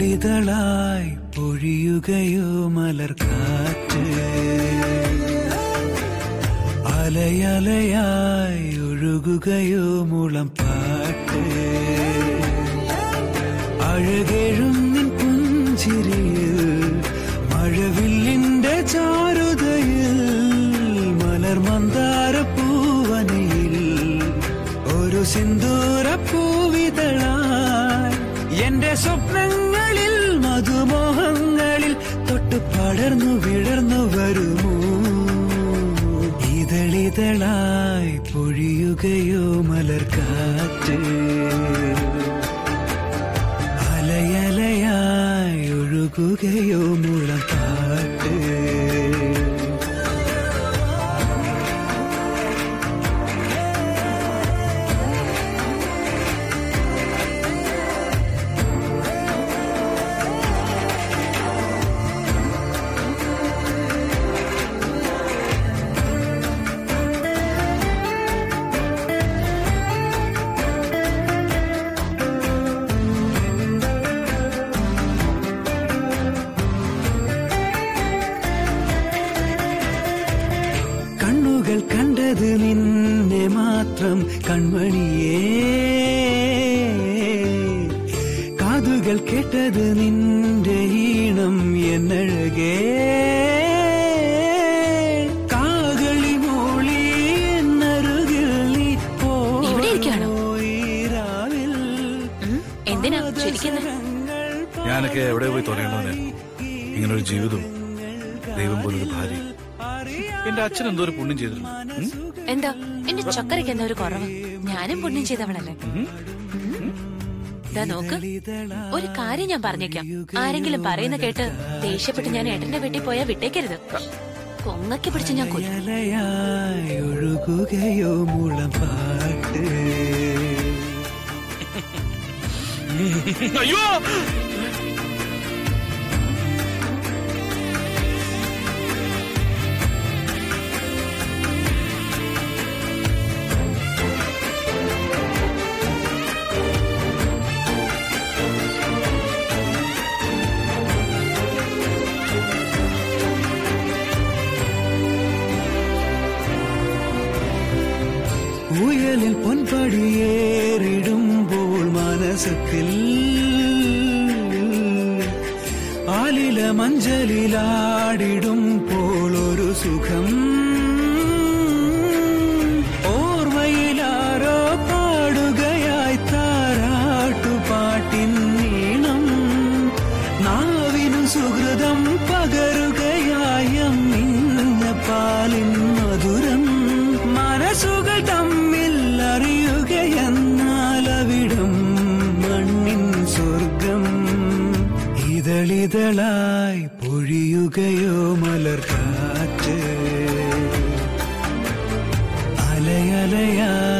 ഇതളിതളായി പൊഴിയുകയോ മലർക്കാറ്റ് അലയലയായി ഒഴുകുകയോ മുളം പാട്ട് അഴകേഴും നിൻ പുഞ്ചിരിയിൽ മഴവില്ലിന്റെ ചാരുതയിൽ മലർമന്ദാര പൂവനയിൽ ഒരു സിന്ദൂര പൂവിതളായി എന്റെ സ്വപ്നങ്ങളിൽ മധുമോഹങ്ങളിൽ തൊട്ട് പടർന്നു വിടർന്നു വരുമോ ഇതളിതളായി പൊഴിയുകയോ മലർക്കാറ്റ് അലയലയായി ഒഴുകുകയോ മുളപ്പാട്ട് കണ്ണുകൾ കണ്ടത് നിന്നെ മാത്രം കൺമണിയേ കാതുകൾ കേട്ടത് നിന്റെ ഈണം എന്നഴകേ കാകളി മൂളി എന്നരുകിൽ നീ ഇവിടെ ഇരിക്കുകയാണോ? പോയിരാവിൽ ഉം, എന്തിനാ ചിരിക്കുന്നത് ഞാനൊക്കെ എവിടെ പോയി തുറയണോനെ ഇങ്ങനൊരു ജീവിതവും ദൈവം പോലൊരു ഭാര്യ എന്റെ അച്ഛൻ എന്തോ ഒരു പുണ്യം ചെയ്തിട്ടുണ്ട് ഉം? എന്താ എന്റെ ചക്കരയ്ക്ക് എന്താ ഒരു കുറവ് ഞാനും പുണ്യം ചെയ്തവളല്ലേ ഉം. ദാ നോക്ക് ഒരു കാര്യം ഞാൻ പറഞ്ഞേക്കാം ആരെങ്കിലും പറയുന്ന കേട്ട് ദേഷ്യപ്പെട്ട് ഞാൻ ഏട്ടന്റെ വീട്ടിൽ പോയാ വിട്ടേക്കരുത് കൊങ്ങയ്ക്ക് പിടിച്ച് ഞാൻ കൊല്ലും അലയലയായി ഒഴുകുകയോ മുളം പാട്ട് അയ്യോ ഉയലിൽ പൊൻപടിയേറിടുമ്പോൾ മനസ്സത്തിൽ ആലില മഞ്ചലിലാടിടുമ്പോൾ ഒരു സുഖം ഓർമ്മയിലാരോ പാടുകയായി താരാട്ടുപാട്ടിൻ നീണം നാവിനു സുഹൃതം പകരുകയായ മിന്ന പാലിൻ മധുരം മനസ്സുകൾ തമ്മിൽ അറിയുകയെന്നാൽ അവിടം മണ്ണിൻ സ്വർഗം ഇതളിതളായി പൊഴിയുകയോ മലർക്കാറ്റ് അലയലയായി